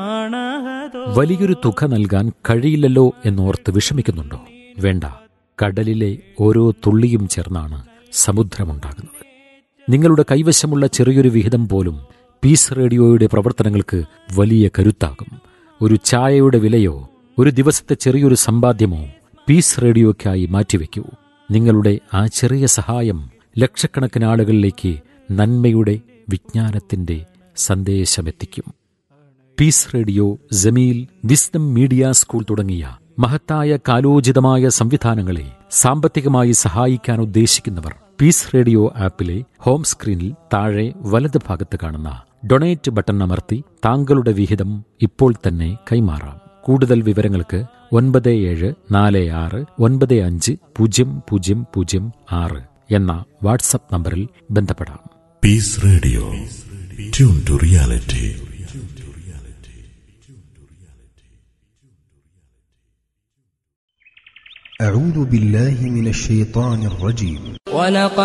വലിയൊരു തുക നൽകാൻ കഴിയില്ലല്ലോ എന്നോർത്ത് വിഷമിക്കുന്നുണ്ടോ വേണ്ട കടലിലെ ഓരോ തുള്ളിയും ചേർന്നാണ് സമുദ്രമുണ്ടാകുന്നത് നിങ്ങളുടെ കൈവശമുള്ള ചെറിയൊരു വിഹിതം പോലും പീസ് റേഡിയോയുടെ പ്രവർത്തനങ്ങൾക്ക് വലിയ കരുത്താകും ഒരു ചായയുടെ വിലയോ ഒരു ദിവസത്തെ ചെറിയൊരു സമ്പാദ്യമോ പീസ് റേഡിയോയ്ക്കായി മാറ്റിവെക്കൂ നിങ്ങളുടെ ആ ചെറിയ സഹായം ലക്ഷക്കണക്കിന് ആളുകളിലേക്ക് നന്മയുടെ വിജ്ഞാനത്തിന്റെ സന്ദേശമെത്തിക്കും peace radio Jameel wisdom media school തുടങ്ങിയ മഹത്തായ കാലോചിതമായ സംവിധാനങ്ങളെ സാമ്പത്തികമായി സഹായിക്കാൻ ഉദ്ദേശിക്കുന്നവർ പീസ് റേഡിയോ ആപ്പിലെ ഹോം സ്ക്രീനിൽ താഴെ വലത് ഭാഗത്ത് കാണുന്ന ഡൊണേറ്റ് ബട്ടൺ അമർത്തി താങ്കളുടെ വിഹിതം ഇപ്പോൾ തന്നെ കൈമാറാം കൂടുതൽ വിവരങ്ങൾക്ക് ഒൻപത് ഏഴ് നാല് ആറ് ഒൻപത് അഞ്ച് പൂജ്യം പൂജ്യം പൂജ്യം ആറ് എന്ന വാട്സപ്പ് നമ്പറിൽ ബന്ധപ്പെടാം peace radio tune to reality أعوذ بالله من الشيطان الرجيم ولقد